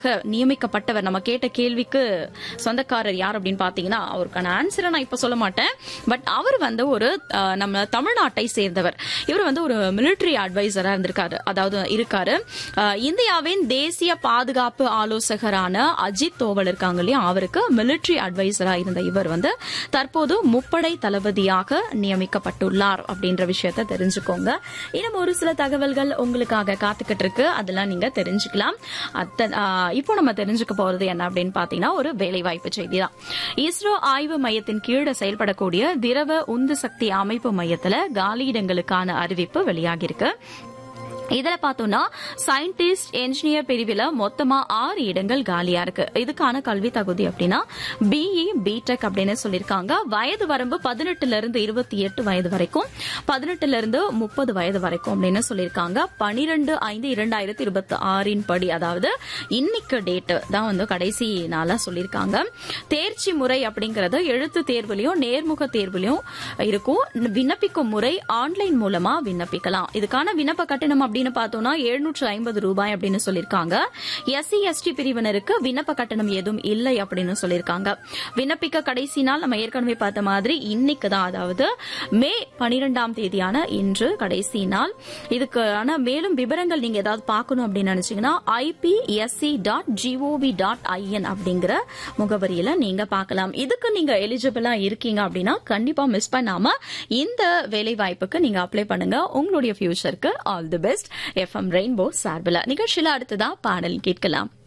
நியமிக்கப்பட்டவர் நம்ம கேட்ட கேள்விக்கு சொந்தக்காரர் யார் அப்படின்னு பாத்தீங்கன்னா அவருக்கான ஆன்சரை நான் இப்ப சொல்ல மாட்டேன் பட் அவர் வந்து ஒரு அஹ், நம்ம தமிழ்நாட்டை சேர்ந்தவர் இவர் வந்து ஒரு மிலிட்டரி அட்வைசரா இருந்திருக்காரு அதாவது இருக்காரு அஹ், இந்தியாவின் தேசிய பாதுகாப்பு ஆலோசகரான அஜித் தோவல் இருக்காங்க இல்லையா அவருக்கு மிலிட்டரி அட்வைசரா இருந்த இவர் வந்து தற்போது முப்படை தளபதியாக நியமிக்கப்பட்டுள்ளார் அப்படின்ற விஷயத்த தெரிஞ்சுக்கோங்க இன்னும் ஒரு சில தகவல்கள் உங்களுக்காக காத்துக்கிட்டு இருக்கு அதெல்லாம் நீங்க தெரிஞ்சுக்கலாம் அத்த- ஆ, இப்போ நம்ம தெரிஞ்சுக்க போறது என்ன அப்படின்னு பாத்தீங்கன்னா ஒரு வேலைவாய்ப்பு செய்தி தான் இஸ்ரோ ஆய்வு மையத்தின் கீழே செயல்படக்கூடிய திரவ உந்து சக்தி அமைப்பு மையத்துல காலியிடங்களுக்கான அறிவிப்பு வெளியாகியிருக்கு இதுல பார்த்தோம்னா சயின்டிஸ்ட் என்ஜினியர் பிரிவில் மொத்தமா ஆறு இடங்கள் காலியா இருக்கு இதுக்கான கல்வி தகுதி அப்படின்னா பிஇ பிடெக் அப்படின்னு சொல்லியிருக்காங்க வயது வரம்பு பதினெட்டுல இருந்து இருபத்தி எட்டு வயது வரைக்கும் பதினெட்டுல இருந்து முப்பது வயது வரைக்கும் அப்படின்னு சொல்லியிருக்காங்க பனிரெண்டு ஐந்து இரண்டாயிரத்தி இருபத்தி ஆறின் படி அதாவது இன்னைக்கு டேட் தான் வந்து கடைசி நாளா சொல்லியிருக்காங்க தேர்ச்சி முறை அப்படிங்கறது எழுத்து தேர்வுலயும் நேர்முக தேர்வுலயும் இருக்கும் விண்ணப்பிக்கும் முறை ஆன்லைன் மூலமா விண்ணப்பிக்கலாம் இதுக்கான விண்ணப்ப கட்டணம் அப்படின்னு பார்த்தோம்னா எழுநூற்று ஐம்பது ரூபாய் அப்படின்னு சொல்லியிருக்காங்க எஸ்சி எஸ்டி பிரிவினருக்கு விண்ணப்ப கட்டணம் எதுவும் இல்லை அப்படின்னு சொல்லியிருக்காங்க விண்ணப்பிக்க கடைசி நாள் நம்ம ஏற்கனவே பார்த்த மாதிரி இன்னைக்கு தான் அதாவது மே பனிரெண்டாம் தேதியான இன்று கடைசி நாள் இதுக்கான மேலும் விவரங்கள் நீங்க ஏதாவது பார்க்கணும் அப்படின்னு நினைச்சீங்கன்னா IBSC dot GOV dot IN அப்படிங்கிற முகவரியில நீங்க பார்க்கலாம் இதுக்கு நீங்க எலிஜிபிளா இருக்கீங்க அப்படின்னா கண்டிப்பா மிஸ் பண்ணாம இந்த வேலை வாய்ப்புக்கு நீங்க அப்ளை பண்ணுங்க உங்களுடைய ஃபியூச்சருக்கு all the best FM Rainbow சார்பில் நிகழ்ச்சியில அடுத்ததா பாடல் கேட்கலாம்